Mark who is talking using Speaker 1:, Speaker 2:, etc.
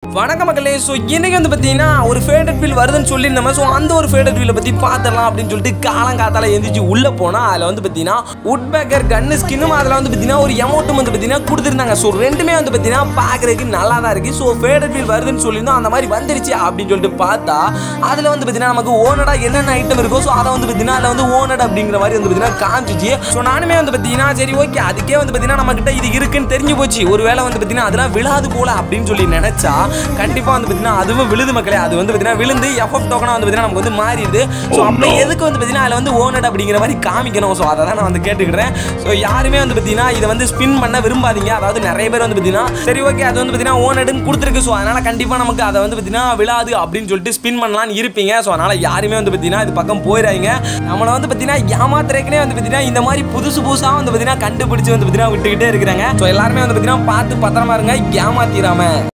Speaker 1: வணக்க மக்களே ஸோ இன்னைக்கு வந்து பார்த்தீங்கன்னா ஒரு ஃபேவரட் வீல் வருதுன்னு சொல்லியிருந்தோம் ஸோ அந்த ஒரு ஃபேவரட் வீலை பற்றி பார்த்துடலாம் அப்படின்னு சொல்லிட்டு காலங்காத்தால எந்திரிச்சு உள்ளே போனால் அதில் வந்து பார்த்தீங்கன்னா உட் பேக்கர் கன்னு ஸ்கின்னும் அதில் வந்து பார்த்தீங்கன்னா ஒரு எமௌண்ட்டும் வந்து பார்த்தீங்கன்னா கொடுத்துருந்தாங்க ஸோ ரெண்டுமே வந்து பார்த்தீங்கன்னா பார்க்குறதுக்கு நல்லா தான் இருக்குது ஸோ ஃபேவரட் வீல் வருதுன்னு சொல்லியிருந்தோம் அந்த மாதிரி வந்துருச்சு அப்படின்னு சொல்லிட்டு பார்த்தா அதில் வந்து பார்த்தீங்கன்னா நமக்கு ஓனடா என்னென்ன ஐட்டம் இருக்கோ ஸோ அதை வந்து பார்த்தீங்கன்னா அதில் வந்து ஓனட் அப்படிங்கிற மாதிரி வந்து பார்த்தீங்கன்னா காமிச்சிச்சு ஸோ நானுமே வந்து பார்த்தீங்கன்னா சரி ஓகே அதுக்கே வந்து பார்த்தீங்கன்னா நம்ம கிட்ட இது இருக்குன்னு தெரிஞ்சு போச்சு ஒருவேளை வந்து பார்த்தீங்கன்னா அதெல்லாம் விழாது போல அப்படின்னு சொல்லி நினைச்சா கண்டிப்பாக வந்து பார்த்தீங்கன்னா அதுவும் விழுது மக்களே அது வந்து பார்த்தீங்கன்னா விழுந்து எஃப்எஃப் டோக்கனாக வந்து பார்த்தீங்கன்னா நமக்கு வந்து மாறிடுது ஸோ அப்போ எதுக்கு வந்து பார்த்தீங்கன்னா அதில் வந்து ஓனட் அப்படிங்கிற மாதிரி காமிக்கணும் ஸோ அதை தான் நான் வந்து கேட்டுக்கிறேன் ஸோ யாருமே வந்து பார்த்தீங்கன்னா இதை வந்து ஸ்பின் பண்ண விரும்பாதீங்க அதாவது நிறைய பேர் வந்து பார்த்தீங்கன்னா சரி ஓகே அது வந்து பார்த்தீங்கன்னா ஓனடுன்னு கொடுத்துருக்கு ஸோ அதனால் கண்டிப்பாக நமக்கு அதை வந்து பார்த்தீங்கன்னா விழாது அப்படின்னு சொல்லிட்டு ஸ்பின் பண்ணலாம்னு இருப்பீங்க ஸோ அதனால் யாருமே வந்து பார்த்தீங்கன்னா இது பக்கம் போயிடாதீங்க நம்மளை வந்து பார்த்தீங்கன்னா ஏமாத்துறதுக்குனே வந்து பார்த்தீங்கன்னா இந்த மாதிரி புதுசு புதுசாக வந்து பார்த்தீங்கன்னா கண்டுபிடிச்சு வந்து பார்த்தீங்கன்னா விட்டுக்கிட்டே இருக்கிறாங்க ஸோ எல்லாருமே வந்து பார்த்தீங்கன்னா பார்த்து பத்திரமா இருங்க ஏமாத்திராம